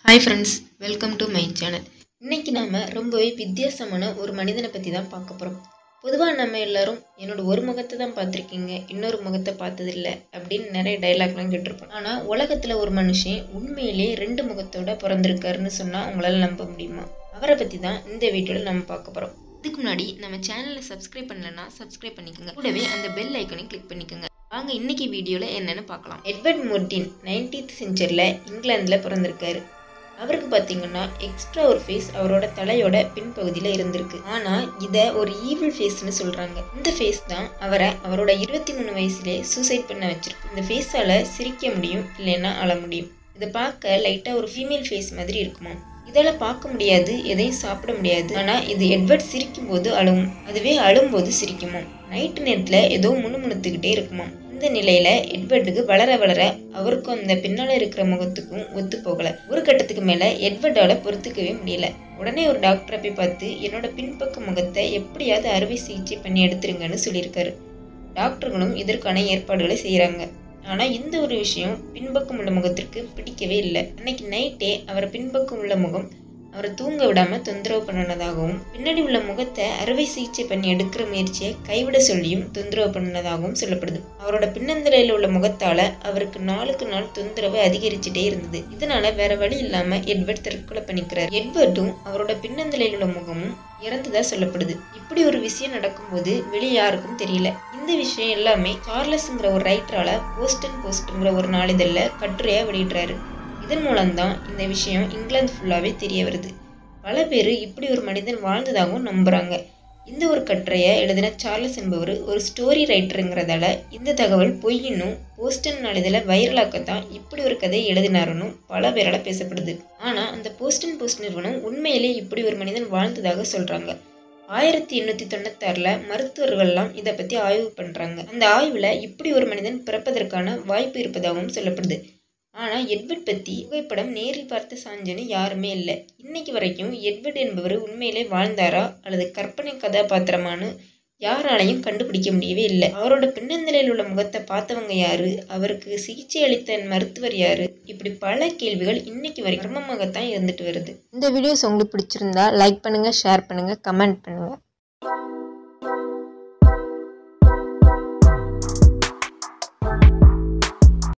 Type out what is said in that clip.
hi friends welcome to my channel இன்னைக்கு நாம் ரொம்பவே வித்தியாசமான ஒரு மனிதனை பற்றி தான் பார்க்க போகிறோம் பொதுவாக நம்ம எல்லாரும் என்னோட ஒரு முகத்தை தான் பார்த்துருக்கீங்க இன்னொரு முகத்தை பார்த்ததில்ல அப்படின்னு நிறைய டைலாக்லாம் கேட்டிருப்போம் ஆனால் உலகத்தில் ஒரு மனுஷன் உண்மையிலே ரெண்டு முகத்தோட பிறந்திருக்காருன்னு சொன்னால் உங்களால் நம்ப முடியுமா அவரை பற்றி தான் இந்த வீடியோவில் நம்ம பார்க்க போகிறோம் இதுக்கு முன்னாடி நம்ம சேனலை சப்ஸ்கிரைப் பண்ணலன்னா சப்ஸ்கிரைப் பண்ணிக்கோங்க கூடவே அந்த பெல் ஐக்கனையும் கிளிக் பண்ணிக்கோங்க வாங்க இன்னைக்கு வீடியோவில் என்னென்னு பார்க்கலாம் எட்வர்ட் மோர்டின் நைன்டீன்த் செஞ்சுரியில் இங்கிலாந்தில் பிறந்திருக்காரு அவருக்கு பார்த்தீங்கன்னா எக்ஸ்ட்ரா ஒரு ஃபேஸ் அவரோட தலையோட பின்பகுதியில் இருந்திருக்கு ஆனால் இதை ஒரு ஈவில் ஃபேஸ்னு சொல்கிறாங்க இந்த ஃபேஸ் தான் அவரை அவரோட இருபத்தி மூணு வயசுலேயே சூசைட் பண்ண வச்சிருக்கு இந்த ஃபேஸால் சிரிக்க முடியும் இல்லைன்னா அழ முடியும் இதை பார்க்க லைட்டாக ஒரு ஃபீமேல் ஃபேஸ் மாதிரி இருக்குமா இதால் பார்க்க முடியாது எதையும் சாப்பிட முடியாது ஆனால் இது எட்வர்ட் சிரிக்கும் போது அழுவும் அதுவே அழும்போது சிரிக்குமா நைட்டு நேரத்தில் ஏதோ முணுமுணுத்துக்கிட்டே இருக்குமா இந்த நிலையில எட்வர்டுக்கு வளர வளர அவருக்கும் அந்த பின்னால இருக்கிற முகத்துக்கும் ஒத்து போகல ஒரு கட்டத்துக்கு மேல எட்வர்டால பொறுத்துக்கவே முடியல உடனே ஒரு டாக்டரை போய் பார்த்து என்னோட பின்பக்க முகத்தை எப்படியாவது அறுவை சிகிச்சை பண்ணி எடுத்துருங்கன்னு சொல்லியிருக்காரு டாக்டர்களும் இதற்கான ஏற்பாடுகளை செய்கிறாங்க ஆனால் இந்த ஒரு விஷயம் பின்பக்கம் உள்ள முகத்திற்கு பிடிக்கவே இல்லை அன்னைக்கு நைட்டே அவர் பின்பக்கம் உள்ள முகம் அவரை தூங்க விடாம தொந்தரவு பண்ணினதாகவும் பின்னாடி உள்ள முகத்தை அறுவை சிகிச்சை பண்ணி எடுக்கிற முயற்சியை கைவிட சொல்லியும் தொந்தரவு பண்ணினதாகவும் சொல்லப்படுது அவரோட பின்னந்தலையில் உள்ள முகத்தால அவருக்கு நாளுக்கு நாள் தொந்தரவு அதிகரிச்சுட்டே இருந்தது இதனால வேற வழி இல்லாம எட்வர்ட் தற்கொலை பண்ணிக்கிறார் எட்வர்டும் அவரோட பின்னந்தலையில் உள்ள முகமும் இறந்ததா சொல்லப்படுது இப்படி ஒரு விஷயம் நடக்கும்போது வெளியே யாருக்கும் தெரியல இந்த விஷயம் எல்லாமே சார்லஸ்ங்கிற ஒரு ரைட்டரால போஸ்டன் போஸ்ட்ங்கிற ஒரு நாளிதழில் கட்டுரையா வெளியிடுறாரு இதன் மூலம்தான் இந்த விஷயம் இங்கிலாந்து ஃபுல்லாகவே தெரிய வருது பல பேர் இப்படி ஒரு மனிதன் வாழ்ந்ததாகவும் நம்புகிறாங்க இந்த ஒரு கட்டுரையை எழுதின சார்லஸ் என்பவர் ஒரு ஸ்டோரி ரைட்டருங்கிறதால இந்த தகவல் பொய்யின்னும் போஸ்டன் நாளிதழ வைரலாக்கத்தான் இப்படி ஒரு கதை எழுதினாருன்னு பல பேரால் பேசப்படுது ஆனால் அந்த போஸ்டன் போஸ்ட் நிறுவனம் உண்மையிலே இப்படி ஒரு மனிதன் வாழ்ந்ததாக சொல்கிறாங்க ஆயிரத்தி எண்ணூற்றி தொண்ணூத்தாறில் மருத்துவர்கள்லாம் இதை பற்றி ஆய்வு பண்ணுறாங்க அந்த ஆய்வில் இப்படி ஒரு மனிதன் பிறப்பதற்கான வாய்ப்பு இருப்பதாகவும் சொல்லப்படுது ஆனால் எட்வர்ட் பற்றி புகைப்படம் நேரில் பார்த்த சாஞ்சனு யாருமே இல்லை இன்னைக்கு வரைக்கும் எட்வர்ட் என்பவர் உண்மையிலே வாழ்ந்தாரா அல்லது கற்பனை கதாபாத்திரமானு யாராலையும் கண்டுபிடிக்க முடியவே இல்லை அவரோட பின்னந்தலையில் உள்ள முகத்தை பார்த்தவங்க யாரு அவருக்கு சிகிச்சை அளித்த மருத்துவர் யாரு இப்படி பல கேள்விகள் இன்னைக்கு வரை கர்மமாகத்தான் இருந்துட்டு வருது இந்த வீடியோஸ் உங்களுக்கு பிடிச்சிருந்தா லைக் பண்ணுங்க ஷேர் பண்ணுங்க கமெண்ட் பண்ணுங்க